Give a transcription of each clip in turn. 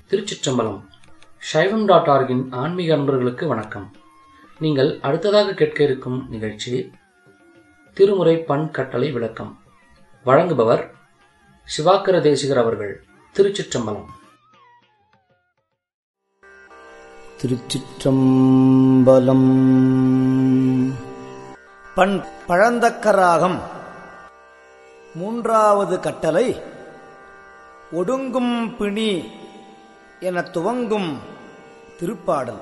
திருச்சிற்றம்பலம் சைவம் டாட் ஆர்கின் ஆன்மீக அன்பர்களுக்கு வணக்கம் நீங்கள் அடுத்ததாக கேட்க இருக்கும் நிகழ்ச்சி திருமுறை பண் கட்டளை விளக்கம் வழங்குபவர் சிவாக்கர தேசிகர் அவர்கள் திருச்சிற்றம்பலம் திருச்சிற்றம்பலம் பண் பழந்தக்கராகம் மூன்றாவது கட்டளை ஒடுங்கும் பிணி என துவங்கும் திருப்பாடல்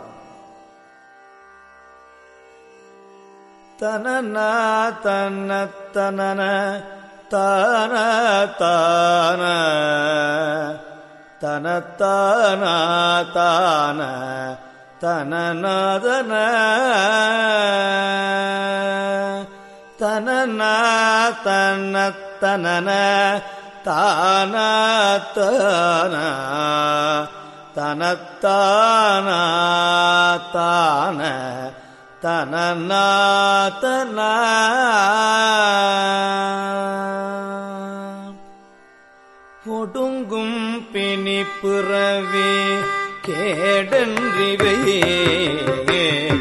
தனன தன தனன தான தான தனத்தான தான தனநாதன தனன தன தனன தான தான தனத்தான தான தனநாதன ஒடுங்கும் பிணி பிறவி கேடன்றிவே